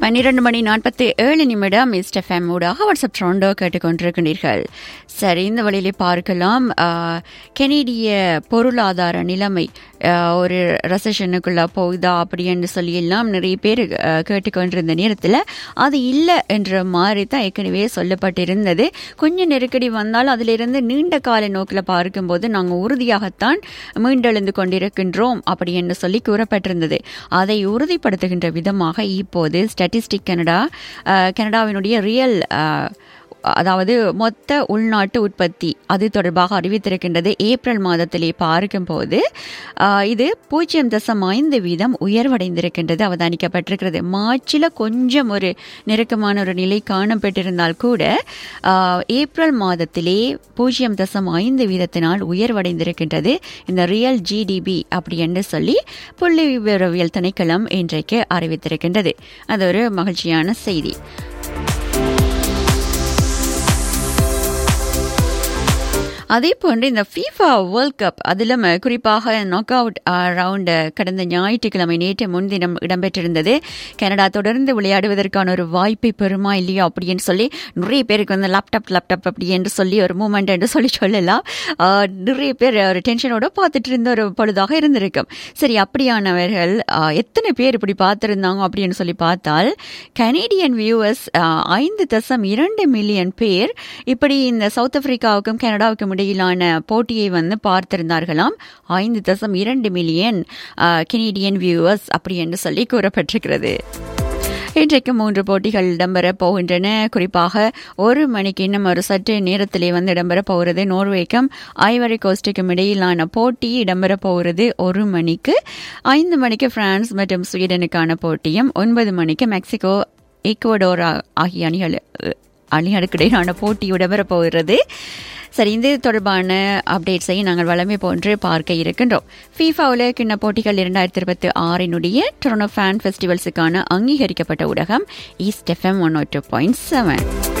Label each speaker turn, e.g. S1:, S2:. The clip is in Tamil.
S1: பன்னிரண்டு மணி நாற்பத்தி ஏழு நிமிடம் மிஸ்டர் ஃபேம் ஊடாக வாட்ஸ்அப் ட்ரோண்டோ கேட்டுக்கொண்டிருக்கின்றீர்கள் சரி இந்த வழியிலே பார்க்கலாம் ஆஹ், கெனடிய பொருளாதார நிலைமை ஆஹ், ஒரு ரெசஷனுக்குள்ள போகுதா அப்படின்னு சொல்லி எல்லாம் நிறைய பேர் ஆஹ், கேட்டுக்கொண்டிருந்த நேரத்தில் அது இல்லை என்ற மாதிரி தான் ஏற்கனவே சொல்லப்பட்டிருந்தது கொஞ்சம் நெருக்கடி வந்தால் அதிலிருந்து நீண்ட கால நோக்கில் பார்க்கும்போது நாங்கள் உறுதியாகத்தான் மீண்டெழுந்து கொண்டிருக்கின்றோம் அப்படி என்று சொல்லி கூறப்பட்டிருந்தது அதை உறுதிப்படுத்துகின்ற விதமாக இப்போது ஸ்டாட்டிஸ்டிக் கனடா அஹ், கனடாவினுடைய ரியல் அஹ், அதாவது மொத்த உள்நாட்டு உற்பத்தி அது தொடர்பாக அறிவித்திருக்கின்றது ஏப்ரல் மாதத்திலே பார்க்கும்போது அஹ், இது பூஜ்ஜியம் தசம் ஐந்து வீதம் உயர்வடைந்திருக்கின்றது அவதானிக்கப்பட்டிருக்கிறது மார்ச்சில் கொஞ்சம் ஒரு நெருக்கமான ஒரு நிலை காணப்பட்டிருந்தால் கூட அஹ், ஏப்ரல் மாதத்திலே பூஜ்ஜியம் தசம் ஐந்து வீதத்தினால் உயர்வடைந்திருக்கின்றது இந்த ரியல் ஜிடிபி அப்படி என்று சொல்லி புள்ளி விவரவியல் திணைக்களம் இன்றைக்கு அறிவித்திருக்கின்றது அது ஒரு மகிழ்ச்சியான செய்தி அதே போன்று இந்த ஃபீஃபா வேர்ல்ட் கப் அதிலும் குறிப்பாக நாக் அவுட் ரவுண்டு கடந்த ஞாயிற்றுக்கிழமை நேற்று முன்தினம் இடம்பெற்றிருந்தது கனடா தொடர்ந்து விளையாடுவதற்கான ஒரு வாய்ப்பை பெறுமா இல்லையா அப்படின்னு சொல்லி நிறைய பேருக்கு வந்து லேப்டாப் லேப்டாப் அப்படி என்று சொல்லி ஒரு மூமெண்ட் என்று சொல்லி சொல்லலாம் ஆஹ், நிறைய பேர் ஒரு டென்ஷனோட பார்த்துட்டு இருந்த ஒரு பொழுதாக இருந்திருக்கும் சரி அப்படியானவர்கள் ஆஹ், எத்தனை பேர் இப்படி பார்த்துருந்தாங்க அப்படின்னு சொல்லி பார்த்தால் கனேடியன் வியூவர்ஸ் ஐந்து தசம் இரண்டு மில்லியன் பேர் இப்படி இந்த சவுத் ஆப்பிரிக்காவுக்கும் கனடாவுக்கும் இடையிலான போட்டியை வந்து பார்த்திருந்தார்களாம் ஐந்து தசம் இரண்டு மில்லியன் கெனடியன் வியூவர்ஸ் அப்படி என்று சொல்லி கூறப்பட்டிருக்கிறது இன்றைக்கு மூன்று போட்டிகள் இடம்பெற போகின்றன குறிப்பாக ஒரு மணிக்கு இன்னும் ஒரு சற்று நேரத்திலே வந்து இடம்பெற போகிறது நோர்வேக்கும் ஐவரி கோஸ்டுக்கும் இடையிலான போட்டி இடம்பெற போகிறது ஒரு மணிக்கு ஐந்து மணிக்கு பிரான்ஸ் மற்றும் ஸ்வீடனுக்கான போட்டியும் ஒன்பது மணிக்கு மெக்சிகோ ஈக்குவடோர் ஆ- ஆகிய அணிகள் அணிகளுக்கு இடையிலான போட்டி இடம்பெற போகிறது சரி இது தொடர்பான அப்டேட்ஸை நாங்கள் வளமை போன்று பார்க்க இருக்கின்றோம் ஃபீஃபா உலகக்கிண்ண போட்டிகள் இரண்டாயிரத்தி இருபத்தி ஆறினுடைய டொரனோ ஃபேன் ஃபெஸ்டிவல்ஸுக்கான அங்கீகரிக்கப்பட்ட ஊடகம் east FM one two point seven